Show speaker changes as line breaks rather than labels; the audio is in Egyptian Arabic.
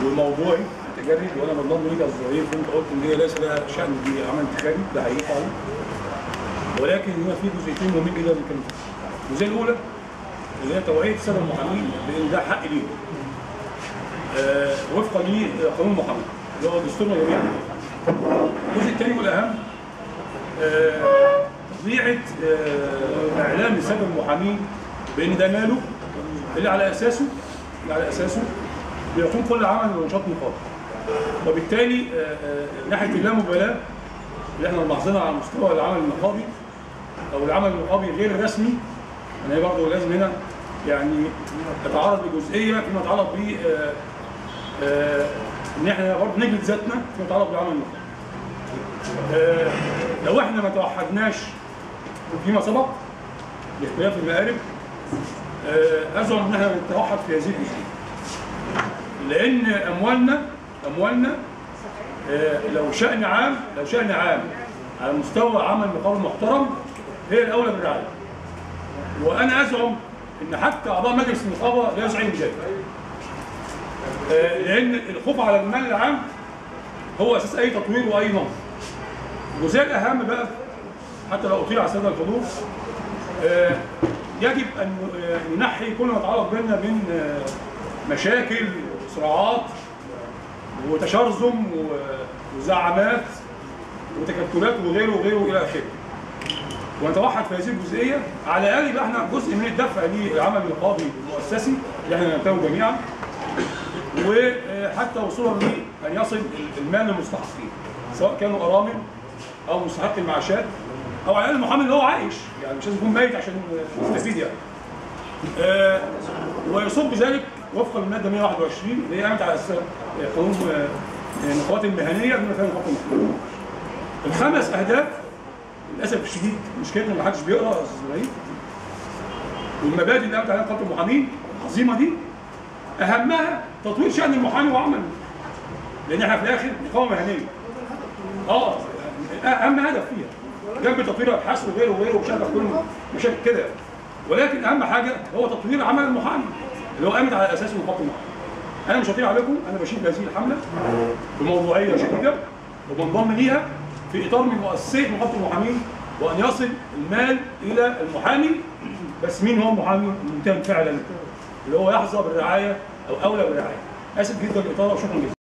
وموضوعي متجرد وانا بنضم ليك الظهير وانت قلت ان هي ليس لها شان بعمل انتخابي ده حقيقي فعلا ولكن هنا في جزئيتين مهمين جدا نتكلم فيهم الجزئيه الاولى اللي هي توعيه الساده المحامين بان ده حق ليهم آه وفقا لقانون المحاماه اللي هو دستورنا جميعا الجزء الثاني والاهم آه، طبيعه آه، اعلام الساده المحامين بان ده ماله اللي على اساسه اللي على اساسه بيقوم كل عمل ونشاط نقابي وبالتالي آه، آه، ناحيه اللامبالاه اللي احنا ملاحظينها على مستوى العمل النقابي او العمل النقابي غير الرسمي انا برضه لازم هنا يعني اتعرض لجزئيه فيما يتعلق ب آه، آه، ان احنا برضه نجلد ذاتنا فيما يتعلق بالعمل النقابي. آه، لو احنا ما توحدناش فيما سبق باختلاف المآرب آه، ازعم ان احنا نتوحد في هذه الجزئيه. لان اموالنا اموالنا آه، لو شأن عام لو شأن عام على مستوى عمل نقابي محترم هي الاولى بالرعايه. وانا ازعم ان حتى اعضاء مجلس النقابه لا يزعموا بذلك. آه، لان الخوف على المال العام هو اساس اي تطوير واي نظم. الجزئيه الاهم بقى حتى لو اطيل على الساده الحضور آه، يجب ان آه، ننحي كل ما يتعلق بيننا بين آه، مشاكل وصراعات وتشرذم و- وزعامات وتكتلات وغيره وغيره الى اخره. ونتوحد في هذه الجزئيه على الاقل يبقى احنا جزء من الدفع للعمل النقابي المؤسسي اللي احنا ننتمي جميعا وحتى وصولا لان يصل المال للمستحقين سواء كانوا ارامل او مستحق المعاشات او على الاقل المحامي اللي هو عايش يعني مش لازم يكون ميت عشان يستفيد يعني. آه ويصب بذلك وفقا للماده 121 اللي هي قامت على اساس قانون آه، النقابات المهنيه بما فيها نقابه المحامين. الخمس اهداف للاسف الشديد مشكلتنا ما حدش بيقرا يا استاذ ابراهيم والمبادئ اللي قامت عليها نقابه المحامين العظيمه دي اهمها تطوير شان المحامي وعمله لان احنا في الاخر نقابه مهنيه اه اهم هدف فيها جنب تطوير الابحاث وغيره وغيره وشغل كل مشاكل كده ولكن اهم حاجه هو تطوير عمل المحامي اللي هو قامت على اساسه نقابه المحامي انا مش هطير عليكم انا بشيل هذه الحمله بموضوعيه شديده وبنضم ليها في اطار من مؤسسيه نقابه المحامين وان يصل المال الى المحامي بس مين هو المحامي الممتهن فعلا اللي هو يحظى بالرعايه او اولى بالرعايه اسف جدا الاطاله وشكرا جدا